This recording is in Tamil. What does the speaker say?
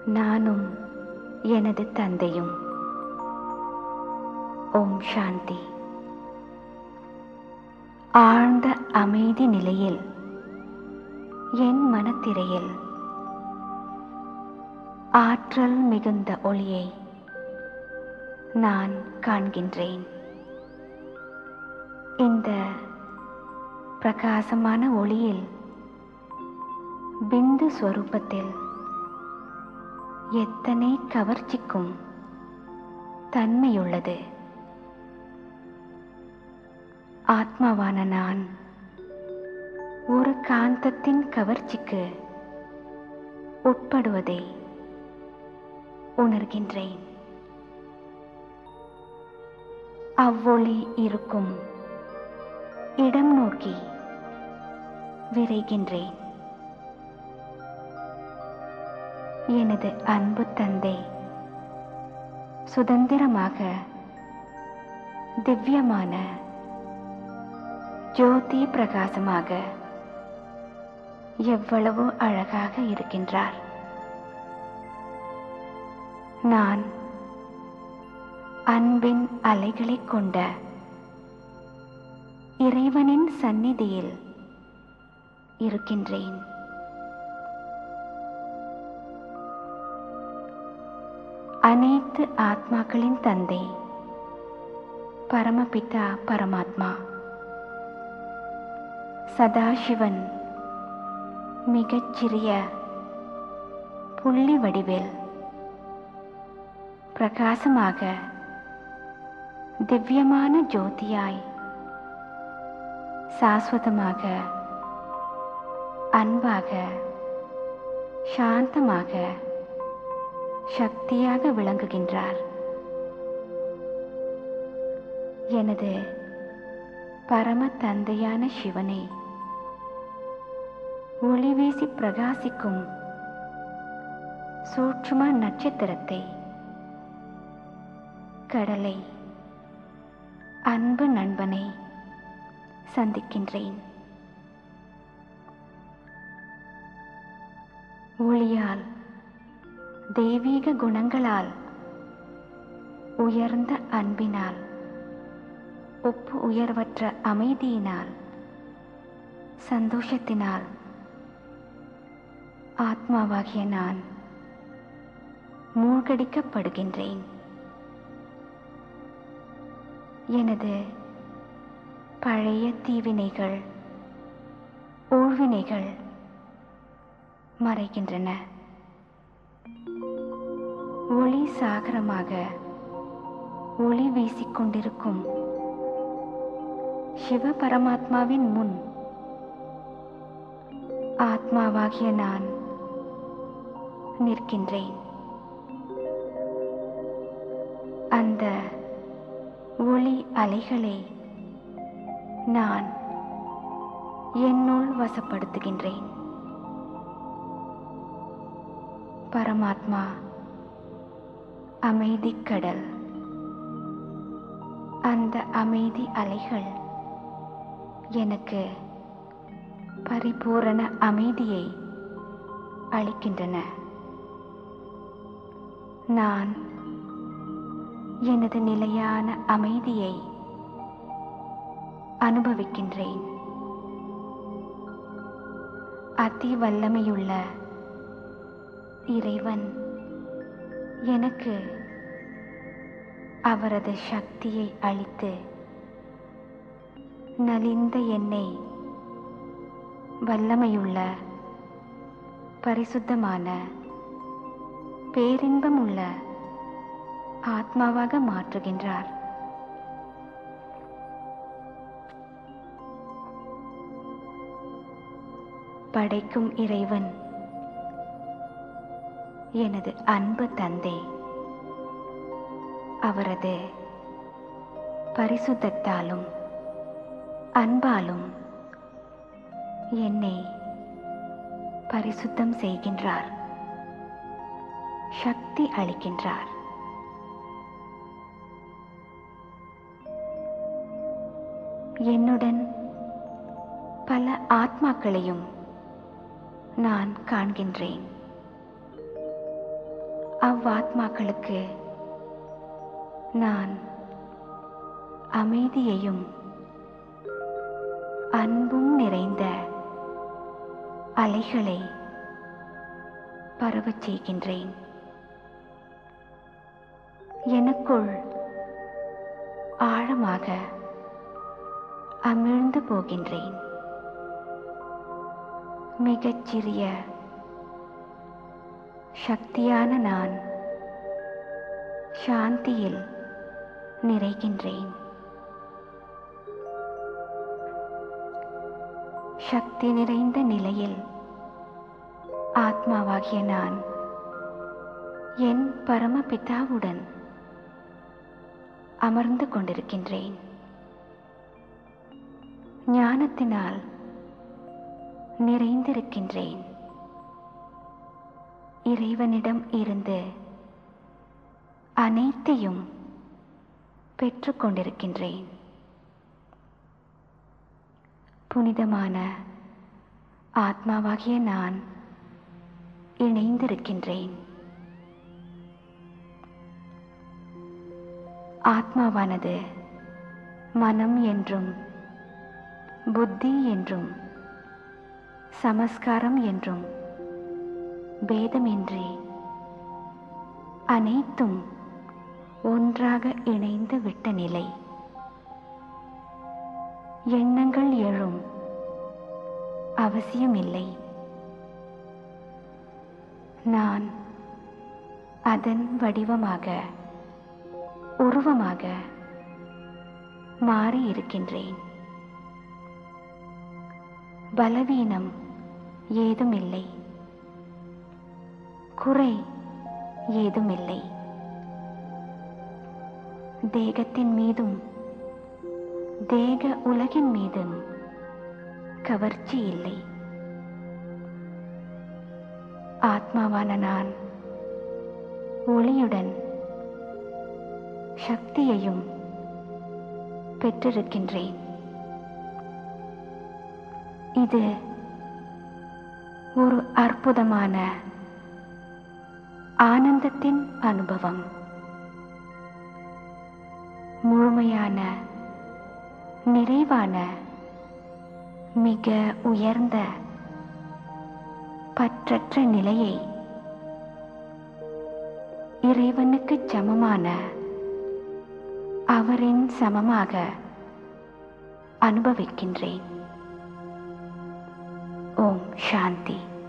நானும் எனது தந்தையும் ஓம் சாந்தி ஆழ்ந்த அமைதி நிலையில் என் மனத்திரையில் ஆற்றல் மிகுந்த ஒளியை நான் காண்கின்றேன் இந்த பிரகாசமான ஒளியில் பிந்து ஸ்வரூபத்தில் எத்தனை கவர்ச்சிக்கும் தன்மையுள்ளது ஆத்மாவான நான் ஒரு காந்தத்தின் கவர்ச்சிக்கு உட்படுவதை உணர்கின்றேன் அவ்வொளி இருக்கும் இடம் நோக்கி விரைகின்றேன் எனது அன்பு தந்தை சுதந்திரமாக திவ்யமான ஜோதி பிரகாசமாக எவ்வளவு அழகாக இருக்கின்றார் நான் அன்பின் அலைகளை கொண்ட இறைவனின் சந்நிதியில் இருக்கின்றேன் அனைத்து ஆத்மாக்களின் தந்தை பரமபிதா பரமாத்மா சதாசிவன் மிகச்சிறிய புள்ளி வடிவில் பிரகாசமாக திவ்யமான ஜோதியாய் சாஸ்வதமாக அன்பாக சாந்தமாக சக்தியாக விளங்குகின்றார் எனது பரம தந்தையான சிவனை ஒளி வீசி பிரகாசிக்கும் சூட்சும நட்சத்திரத்தை கடலை அன்பு நண்பனை சந்திக்கின்றேன் ஒளியால் தெய்வீக குணங்களால் உயர்ந்த அன்பினால் ஒப்பு உயர்வற்ற அமைதியினால் சந்தோஷத்தினால் ஆத்மாவாகிய நான் மூழ்கடிக்கப்படுகின்றேன் எனது பழைய தீவினைகள் ஊழ்வினைகள் மறைகின்றன ஒளி சாகரமாக ஒளி வீசிக்கொண்டிருக்கும் சிவ பரமாத்மாவின் முன் ஆத்மாவாகிய நான் நிற்கின்றேன் அந்த ஒளி அலைகளை நான் என்னுள் வசப்படுத்துகின்றேன் பரமாத்மா அமைதிக்கடல் அந்த அமைதி அலைகள் எனக்கு பரிபூரண அமைதியை அளிக்கின்றன நான் எனது நிலையான அமைதியை அனுபவிக்கின்றேன் அதி வல்லமையுள்ள இறைவன் எனக்கு அவரது சக்தியை அளித்து நலிந்த என்னை வல்லமையுள்ள பரிசுத்தமான பேரின்பமுள்ள ஆத்மாவாக மாற்றுகின்றார் படைக்கும் இறைவன் எனது அன்பு தந்தை அவரது பரிசுத்தத்தாலும் அன்பாலும் என்னை பரிசுத்தம் செய்கின்றார் சக்தி அளிக்கின்றார் என்னுடன் பல ஆத்மாக்களையும் நான் காண்கின்றேன் அவ்வாத்மாக்களுக்கு நான் அமைதியையும் அன்பும் நிறைந்த அலைகளை பரவச் செய்கின்றேன் எனக்குள் ஆழமாக அமிழ்ந்து போகின்றேன் மிகச்சிறிய சக்தியான நான் சாந்தியில் நிறைகின்றேன் சக்தி நிறைந்த நிலையில் ஆத்மாவாகிய நான் என் பரமபிதாவுடன் அமர்ந்து கொண்டிருக்கின்றேன் ஞானத்தினால் நிறைந்திருக்கின்றேன் இறைவனிடம் இருந்து அனைத்தையும் பெற்றுக்கொண்டிருக்கின்றேன் புனிதமான ஆத்மாவாகிய நான் இணைந்திருக்கின்றேன் ஆத்மாவானது மனம் என்றும் புத்தி என்றும் சமஸ்காரம் என்றும் பேதமின்றி அனைத்தும் ஒன்றாக இணைந்து விட்ட நிலை எண்ணங்கள் எழும் அவசியமில்லை நான் அதன் வடிவமாக உருவமாக மாறி இருக்கின்றேன் பலவீனம் ஏதுமில்லை குறை ஏதுமில்லை தேகத்தின் மீதும் தேக உலகின் மீதும் கவர்ச்சி இல்லை ஆத்மாவான நான் ஒளியுடன் சக்தியையும் பெற்றிருக்கின்றேன் இது ஒரு அற்புதமான ஆனந்தத்தின் அனுபவம் முழுமையான நிறைவான மிக உயர்ந்த பற்றற்ற நிலையை இறைவனுக்கு சமமான அவரின் சமமாக அனுபவிக்கின்றேன் ஓம் சாந்தி